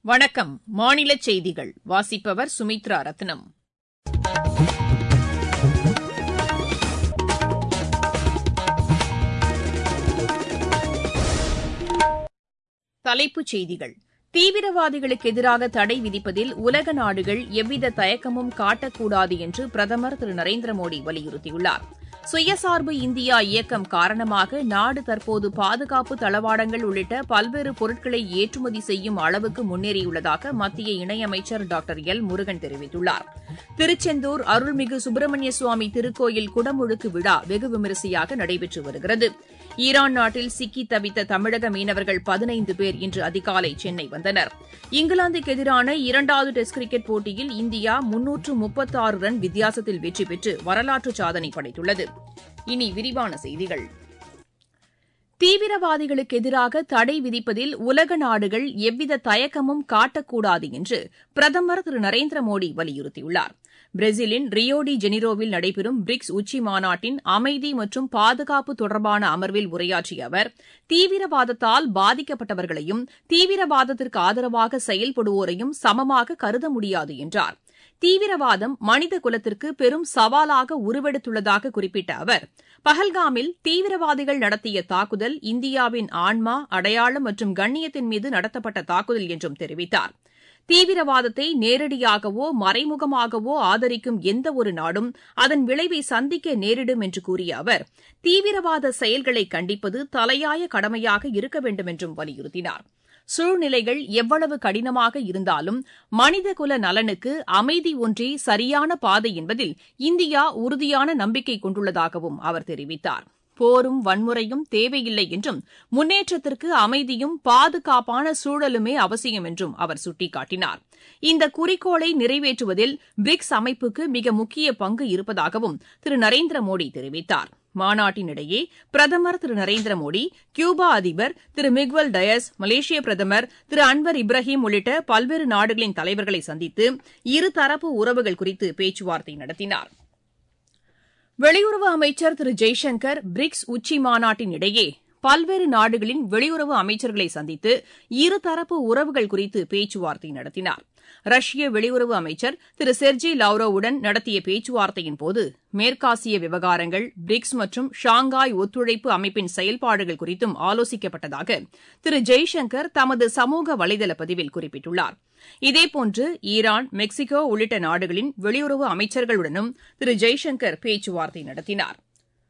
வணக்கம் மாநில செய்திகள் வாசிப்பவர் சுமித்ரா ரத்னம் தலைப்புச் செய்திகள் தீவிரவாதிகளுக்கு எதிராக தடை விதிப்பதில் உலக நாடுகள் எவ்வித தயக்கமும் காட்டக்கூடாது என்று பிரதமர் திரு நரேந்திர மோடி வலியுறுத்தியுள்ளார் சுயசார்பு இந்தியா இயக்கம் காரணமாக நாடு தற்போது பாதுகாப்பு தளவாடங்கள் உள்ளிட்ட பல்வேறு பொருட்களை ஏற்றுமதி செய்யும் அளவுக்கு முன்னேறியுள்ளதாக மத்திய இணையமைச்சர் டாக்டர் எல் முருகன் தெரிவித்துள்ளார் திருச்செந்தூர் அருள்மிகு சுப்பிரமணிய சுவாமி திருக்கோயில் குடமுழுக்கு விழா வெகு விமரிசையாக நடைபெற்று வருகிறது ஈரான் நாட்டில் சிக்கி தவித்த தமிழக மீனவர்கள் பதினைந்து பேர் இன்று அதிகாலை சென்னை வந்தனர் இங்கிலாந்துக்கு எதிரான இரண்டாவது டெஸ்ட் கிரிக்கெட் போட்டியில் இந்தியா முன்னூற்று முப்பத்தாறு ரன் வித்தியாசத்தில் வெற்றி பெற்று வரலாற்று சாதனை படைத்துள்ளது இனி விரிவான செய்திகள் தீவிரவாதிகளுக்கு எதிராக தடை விதிப்பதில் உலக நாடுகள் எவ்வித தயக்கமும் காட்டக்கூடாது என்று பிரதமர் திரு நரேந்திர மோடி வலியுறுத்தியுள்ளார் பிரேசிலின் ரியோடி ஜெனிரோவில் நடைபெறும் பிரிக்ஸ் உச்சி மாநாட்டின் அமைதி மற்றும் பாதுகாப்பு தொடர்பான அமர்வில் உரையாற்றிய அவர் தீவிரவாதத்தால் பாதிக்கப்பட்டவர்களையும் தீவிரவாதத்திற்கு ஆதரவாக செயல்படுவோரையும் சமமாக கருத முடியாது என்றார் தீவிரவாதம் மனித குலத்திற்கு பெரும் சவாலாக உருவெடுத்துள்ளதாக குறிப்பிட்ட அவர் பஹல்காமில் தீவிரவாதிகள் நடத்திய தாக்குதல் இந்தியாவின் ஆன்மா அடையாளம் மற்றும் கண்ணியத்தின் மீது நடத்தப்பட்ட தாக்குதல் என்றும் தெரிவித்தார் தீவிரவாதத்தை நேரடியாகவோ மறைமுகமாகவோ ஆதரிக்கும் எந்த ஒரு நாடும் அதன் விளைவை சந்திக்க நேரிடும் என்று கூறிய அவர் தீவிரவாத செயல்களை கண்டிப்பது தலையாய கடமையாக இருக்க வேண்டும் என்றும் வலியுறுத்தினார் சூழ்நிலைகள் எவ்வளவு கடினமாக இருந்தாலும் மனிதகுல நலனுக்கு அமைதி ஒன்றே சரியான பாதை என்பதில் இந்தியா உறுதியான நம்பிக்கை கொண்டுள்ளதாகவும் அவர் தெரிவித்தார் போரும் வன்முறையும் தேவையில்லை என்றும் முன்னேற்றத்திற்கு அமைதியும் பாதுகாப்பான சூழலுமே அவசியம் என்றும் அவர் சுட்டிக்காட்டினார் இந்த குறிக்கோளை நிறைவேற்றுவதில் பிரிக்ஸ் அமைப்புக்கு மிக முக்கிய பங்கு இருப்பதாகவும் திரு நரேந்திர மோடி தெரிவித்தார் மாநாட்டினிடையே பிரதமர் திரு நரேந்திர மோடி கியூபா அதிபர் திரு மிக்வல் டயஸ் மலேசிய பிரதமர் திரு அன்வர் இப்ராஹிம் உள்ளிட்ட பல்வேறு நாடுகளின் தலைவர்களை சந்தித்து இருதரப்பு உறவுகள் குறித்து பேச்சுவார்த்தை நடத்தினார் வெளியுறவு அமைச்சர் திரு ஜெய்சங்கர் பிரிக்ஸ் உச்சி மாநாட்டின் இடையே பல்வேறு நாடுகளின் வெளியுறவு அமைச்சர்களை சந்தித்து இருதரப்பு உறவுகள் குறித்து பேச்சுவார்த்தை நடத்தினார் ரஷ்ய வெளியுறவு அமைச்சர் திரு செர்ஜி லாவ்ரோவுடன் நடத்திய பேச்சுவார்த்தையின்போது மேற்காசிய விவகாரங்கள் பிரிக்ஸ் மற்றும் ஷாங்காய் ஒத்துழைப்பு அமைப்பின் செயல்பாடுகள் குறித்தும் ஆலோசிக்கப்பட்டதாக திரு ஜெய்சங்கர் தமது சமூக வலைதள பதிவில் குறிப்பிட்டுள்ளார் இதேபோன்று ஈரான் மெக்சிகோ உள்ளிட்ட நாடுகளின் வெளியுறவு அமைச்சர்களுடனும் திரு ஜெய்சங்கர் பேச்சுவார்த்தை நடத்தினார்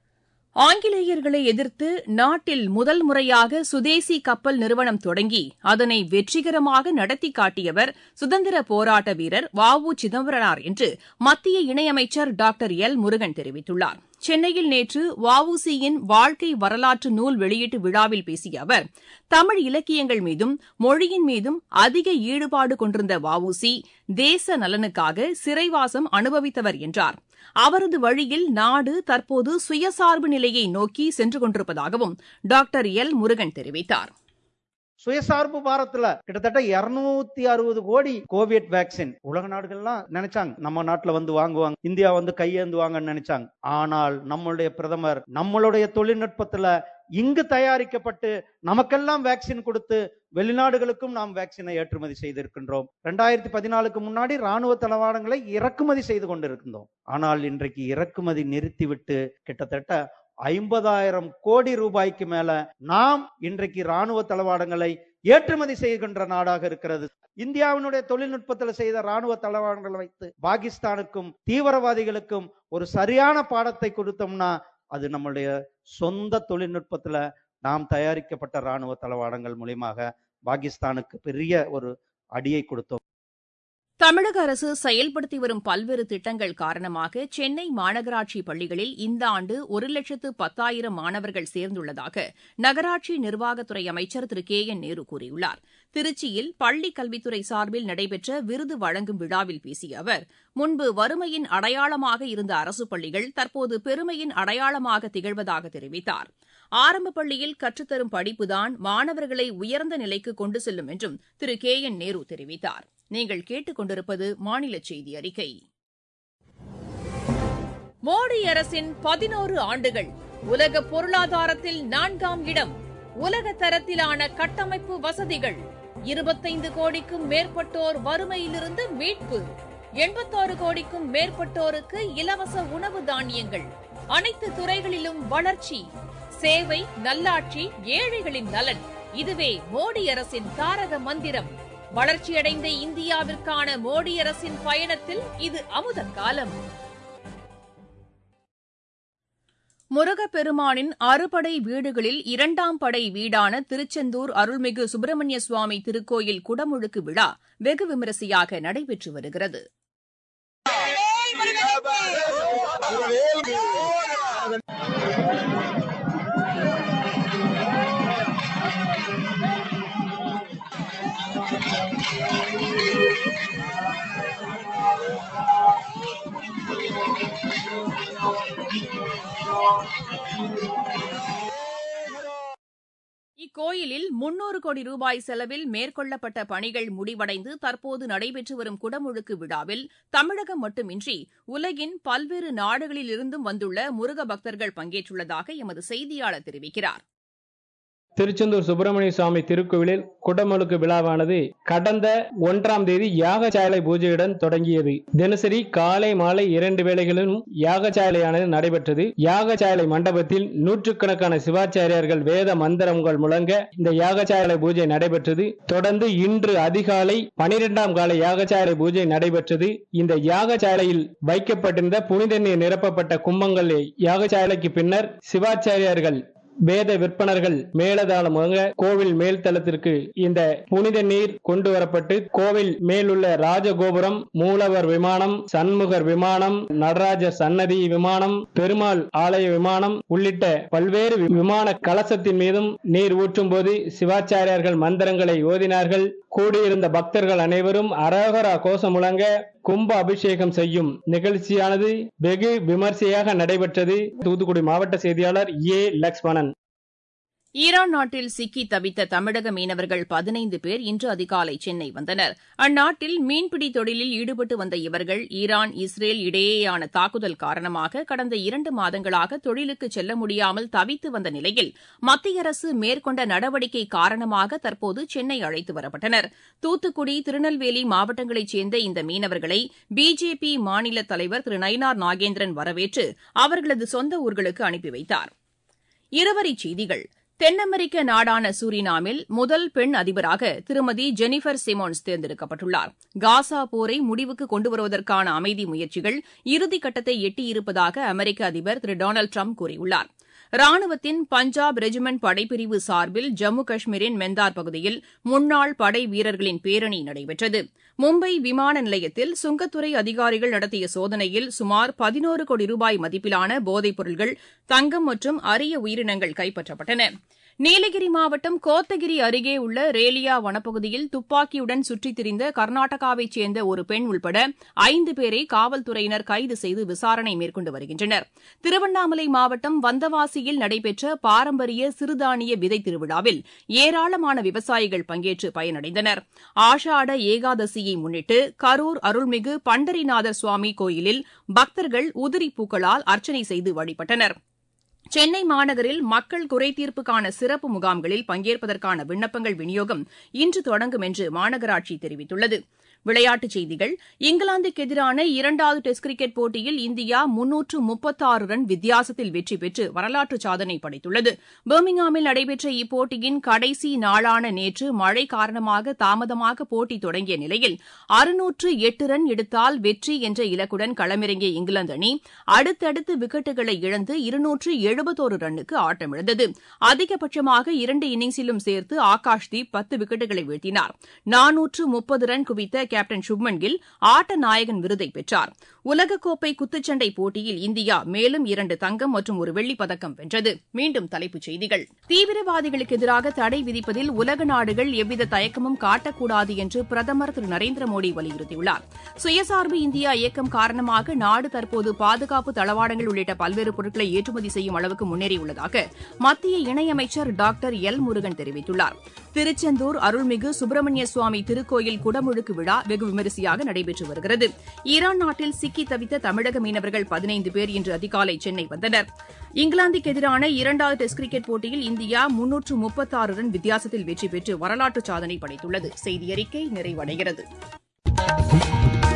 ஆங்கிலேயர்களை எதிர்த்து நாட்டில் முதல் முறையாக சுதேசி கப்பல் நிறுவனம் தொடங்கி அதனை வெற்றிகரமாக நடத்தி காட்டியவர் சுதந்திர போராட்ட வீரர் வ உ சிதம்பரனார் என்று மத்திய இணையமைச்சர் டாக்டர் எல் முருகன் தெரிவித்துள்ளார் சென்னையில் நேற்று வஉசியின் வாழ்க்கை வரலாற்று நூல் வெளியீட்டு விழாவில் பேசிய அவர் தமிழ் இலக்கியங்கள் மீதும் மொழியின் மீதும் அதிக ஈடுபாடு கொண்டிருந்த வஉசி தேச நலனுக்காக சிறைவாசம் அனுபவித்தவர் என்றார் அவரது வழியில் நாடு தற்போது சுயசார்பு நிலையை நோக்கி சென்று கொண்டிருப்பதாகவும் டாக்டர் எல் முருகன் தெரிவித்தார் சுயசார்பு பாரத்துல கிட்டத்தட்ட இருநூத்தி அறுபது கோடி கோவிட் வேக்சின் உலக நாடுகள்லாம் நினைச்சாங்க நம்ம நாட்டுல வந்து வாங்குவாங்க இந்தியா வந்து கையேந்துவாங்கன்னு நினைச்சாங்க ஆனால் நம்மளுடைய பிரதமர் நம்மளுடைய தொழில்நுட்பத்துல இங்கு தயாரிக்கப்பட்டு நமக்கெல்லாம் வேக்சின் கொடுத்து வெளிநாடுகளுக்கும் நாம் வேக்சினை ஏற்றுமதி செய்திருக்கின்றோம் ரெண்டாயிரத்தி பதினாலுக்கு முன்னாடி ராணுவ தளவாடங்களை இறக்குமதி செய்து கொண்டிருக்கின்றோம் ஆனால் இன்றைக்கு இறக்குமதி நிறுத்திவிட்டு கிட்டத்தட்ட ஐம்பதாயிரம் கோடி ரூபாய்க்கு மேல நாம் இன்றைக்கு ராணுவ தளவாடங்களை ஏற்றுமதி செய்கின்ற நாடாக இருக்கிறது இந்தியாவினுடைய தொழில்நுட்பத்தில் செய்த ராணுவ தளவாடங்களை வைத்து பாகிஸ்தானுக்கும் தீவிரவாதிகளுக்கும் ஒரு சரியான பாடத்தை கொடுத்தோம்னா அது நம்மளுடைய சொந்த தொழில்நுட்பத்துல நாம் தயாரிக்கப்பட்ட ராணுவ தளவாடங்கள் மூலியமாக பாகிஸ்தானுக்கு பெரிய ஒரு அடியை கொடுத்தோம் தமிழக அரசு செயல்படுத்தி வரும் பல்வேறு திட்டங்கள் காரணமாக சென்னை மாநகராட்சி பள்ளிகளில் இந்த ஆண்டு ஒரு லட்சத்து பத்தாயிரம் மாணவர்கள் சேர்ந்துள்ளதாக நகராட்சி நிர்வாகத்துறை அமைச்சர் திரு கே என் நேரு கூறியுள்ளார் திருச்சியில் பள்ளிக் கல்வித்துறை சார்பில் நடைபெற்ற விருது வழங்கும் விழாவில் பேசிய அவர் முன்பு வறுமையின் அடையாளமாக இருந்த அரசு பள்ளிகள் தற்போது பெருமையின் அடையாளமாக திகழ்வதாக தெரிவித்தார் ஆரம்ப பள்ளியில் கற்றுத்தரும் படிப்புதான் மாணவர்களை உயர்ந்த நிலைக்கு கொண்டு செல்லும் என்றும் திரு கே என் நேரு தெரிவித்தார் நீங்கள் கேட்டுக் கொண்டிருப்பது மாநில செய்தி அறிக்கை மோடி அரசின் பதினோரு ஆண்டுகள் உலக பொருளாதாரத்தில் நான்காம் இடம் உலக தரத்திலான கட்டமைப்பு வசதிகள் இருபத்தைந்து கோடிக்கும் மேற்பட்டோர் வறுமையிலிருந்து மீட்பு எண்பத்தாறு கோடிக்கும் மேற்பட்டோருக்கு இலவச உணவு தானியங்கள் அனைத்து துறைகளிலும் வளர்ச்சி சேவை நல்லாட்சி ஏழைகளின் நலன் இதுவே மோடி அரசின் தாரக மந்திரம் வளர்ச்சியடைந்த இந்தியாவிற்கான மோடி அரசின் பயணத்தில் இது அமுத காலம் முருகப்பெருமானின் அறுபடை வீடுகளில் இரண்டாம் படை வீடான திருச்செந்தூர் அருள்மிகு சுப்பிரமணிய சுவாமி திருக்கோயில் குடமுழுக்கு விழா வெகு விமரிசையாக நடைபெற்று வருகிறது இக்கோயிலில் முன்னூறு கோடி ரூபாய் செலவில் மேற்கொள்ளப்பட்ட பணிகள் முடிவடைந்து தற்போது நடைபெற்று வரும் குடமுழுக்கு விழாவில் தமிழகம் மட்டுமின்றி உலகின் பல்வேறு நாடுகளிலிருந்தும் வந்துள்ள முருக பக்தர்கள் பங்கேற்றுள்ளதாக எமது செய்தியாளர் தெரிவிக்கிறார் திருச்செந்தூர் சுப்பிரமணிய சுவாமி திருக்கோவிலில் குடமுழுக்கு விழாவானது கடந்த ஒன்றாம் தேதி யாகசாலை பூஜையுடன் தொடங்கியது தினசரி காலை மாலை இரண்டு வேளைகளிலும் யாகசாலையானது நடைபெற்றது யாகசாலை மண்டபத்தில் நூற்றுக்கணக்கான சிவாச்சாரியார்கள் வேத மந்திரங்கள் முழங்க இந்த யாகசாலை பூஜை நடைபெற்றது தொடர்ந்து இன்று அதிகாலை பனிரெண்டாம் கால யாகசாலை பூஜை நடைபெற்றது இந்த யாகசாலையில் வைக்கப்பட்டிருந்த புனித நீர் நிரப்பப்பட்ட கும்பங்கள் யாகசாலைக்கு பின்னர் சிவாச்சாரியார்கள் வேத விற்பனர்கள் மேலதாளம் முழங்க கோவில் மேல்தளத்திற்கு இந்த புனித நீர் கொண்டு வரப்பட்டு கோவில் மேலுள்ள ராஜகோபுரம் மூலவர் விமானம் சண்முகர் விமானம் நடராஜர் சன்னதி விமானம் பெருமாள் ஆலய விமானம் உள்ளிட்ட பல்வேறு விமான கலசத்தின் மீதும் நீர் ஊற்றும் போது சிவாச்சாரியார்கள் மந்திரங்களை ஓதினார்கள் கூடியிருந்த பக்தர்கள் அனைவரும் அரகரா கோஷம் முழங்க கும்ப அபிஷேகம் செய்யும் நிகழ்ச்சியானது வெகு விமர்சையாக நடைபெற்றது தூத்துக்குடி மாவட்ட செய்தியாளர் ஏ லக்ஷ்மணன் ஈரான் நாட்டில் சிக்கி தவித்த தமிழக மீனவர்கள் பதினைந்து பேர் இன்று அதிகாலை சென்னை வந்தனர் அந்நாட்டில் மீன்பிடி தொழிலில் ஈடுபட்டு வந்த இவர்கள் ஈரான் இஸ்ரேல் இடையேயான தாக்குதல் காரணமாக கடந்த இரண்டு மாதங்களாக தொழிலுக்கு செல்ல முடியாமல் தவித்து வந்த நிலையில் மத்திய அரசு மேற்கொண்ட நடவடிக்கை காரணமாக தற்போது சென்னை அழைத்து வரப்பட்டனர் தூத்துக்குடி திருநெல்வேலி மாவட்டங்களைச் சேர்ந்த இந்த மீனவர்களை பிஜேபி மாநில தலைவர் திரு நயினார் நாகேந்திரன் வரவேற்று அவர்களது சொந்த ஊர்களுக்கு அனுப்பி வைத்தார் இருவரிச் செய்திகள் தென் அமெரிக்க நாடான சூரினாமில் முதல் பெண் அதிபராக திருமதி ஜெனிஃபர் சிமோன்ஸ் தேர்ந்தெடுக்கப்பட்டுள்ளார் காசா போரை முடிவுக்கு கொண்டுவருவதற்கான அமைதி முயற்சிகள் இறுதிக்கட்டத்தை எட்டியிருப்பதாக அமெரிக்க அதிபர் திரு டொனால்டு ட்ரம்ப் கூறியுள்ளார் ராணுவத்தின் பஞ்சாப் ரெஜிமெண்ட் படைப்பிரிவு சார்பில் ஜம்மு காஷ்மீரின் மெந்தார் பகுதியில் முன்னாள் படை வீரர்களின் பேரணி நடைபெற்றது மும்பை விமான நிலையத்தில் சுங்கத்துறை அதிகாரிகள் நடத்திய சோதனையில் சுமார் பதினோரு கோடி ரூபாய் மதிப்பிலான போதைப் பொருட்கள் தங்கம் மற்றும் அரிய உயிரினங்கள் கைப்பற்றப்பட்டன நீலகிரி மாவட்டம் கோத்தகிரி அருகே உள்ள ரேலியா வனப்பகுதியில் துப்பாக்கியுடன் சுற்றித் திரிந்த கர்நாடகாவைச் சேர்ந்த ஒரு பெண் உள்பட ஐந்து பேரை காவல்துறையினர் கைது செய்து விசாரணை மேற்கொண்டு வருகின்றனர் திருவண்ணாமலை மாவட்டம் வந்தவாசியில் நடைபெற்ற பாரம்பரிய சிறுதானிய விதை திருவிழாவில் ஏராளமான விவசாயிகள் பங்கேற்று பயனடைந்தனர் ஆஷாட ஏகாதசியை முன்னிட்டு கரூர் அருள்மிகு பண்டரிநாதர் சுவாமி கோயிலில் பக்தர்கள் உதிரி பூக்களால் அர்ச்சனை செய்து வழிபட்டனா் சென்னை மாநகரில் மக்கள் குறைதீர்ப்புக்கான சிறப்பு முகாம்களில் பங்கேற்பதற்கான விண்ணப்பங்கள் விநியோகம் இன்று தொடங்கும் என்று மாநகராட்சி தெரிவித்துள்ளது விளையாட்டுச் செய்திகள் இங்கிலாந்துக்கு எதிரான இரண்டாவது டெஸ்ட் கிரிக்கெட் போட்டியில் இந்தியா முன்னூற்று முப்பத்தாறு ரன் வித்தியாசத்தில் வெற்றி பெற்று வரலாற்று சாதனை படைத்துள்ளது பர்மிங்ஹாமில் நடைபெற்ற இப்போட்டியின் கடைசி நாளான நேற்று மழை காரணமாக தாமதமாக போட்டி தொடங்கிய நிலையில் அறுநூற்று எட்டு ரன் எடுத்தால் வெற்றி என்ற இலக்குடன் களமிறங்கிய இங்கிலாந்து அணி அடுத்தடுத்து விக்கெட்டுகளை இழந்து இருநூற்று எழுபத்தோரு ரன்னுக்கு ஆட்டமிழந்தது அதிகபட்சமாக இரண்டு இன்னிங்ஸிலும் சேர்த்து ஆகாஷ்தீப் பத்து விக்கெட்டுகளை வீழ்த்தினார் நானூற்று முப்பது ரன் குவித்த கேப்டன் சுப்மன் கில் ஆட்ட நாயகன் விருதை பெற்றார் உலகக்கோப்பை குத்துச்சண்டை போட்டியில் இந்தியா மேலும் இரண்டு தங்கம் மற்றும் ஒரு வெள்ளிப் பதக்கம் வென்றது மீண்டும் தலைப்புச் செய்திகள் தீவிரவாதிகளுக்கு எதிராக தடை விதிப்பதில் உலக நாடுகள் எவ்வித தயக்கமும் காட்டக்கூடாது என்று பிரதமர் திரு நரேந்திர மோடி வலியுறுத்தியுள்ளார் சுயசார்பு இந்தியா இயக்கம் காரணமாக நாடு தற்போது பாதுகாப்பு தளவாடங்கள் உள்ளிட்ட பல்வேறு பொருட்களை ஏற்றுமதி செய்யும் அளவு அளவுக்கு முன்னேறியுள்ளதாக மத்திய இணையமைச்சர் டாக்டர் எல் முருகன் தெரிவித்துள்ளார் திருச்செந்தூர் அருள்மிகு சுப்பிரமணிய சுவாமி திருக்கோயில் குடமுழுக்கு விழா வெகு விமரிசையாக நடைபெற்று வருகிறது ஈரான் நாட்டில் சிக்கி தவித்த தமிழக மீனவர்கள் பதினைந்து பேர் இன்று அதிகாலை சென்னை வந்தனர் இங்கிலாந்துக்கு எதிரான இரண்டாவது டெஸ்ட் கிரிக்கெட் போட்டியில் இந்தியா முன்னூற்று முப்பத்தாறு ரன் வித்தியாசத்தில் வெற்றி பெற்று வரலாற்று சாதனை படைத்துள்ளது செய்தி அறிக்கை நிறைவடைகிறது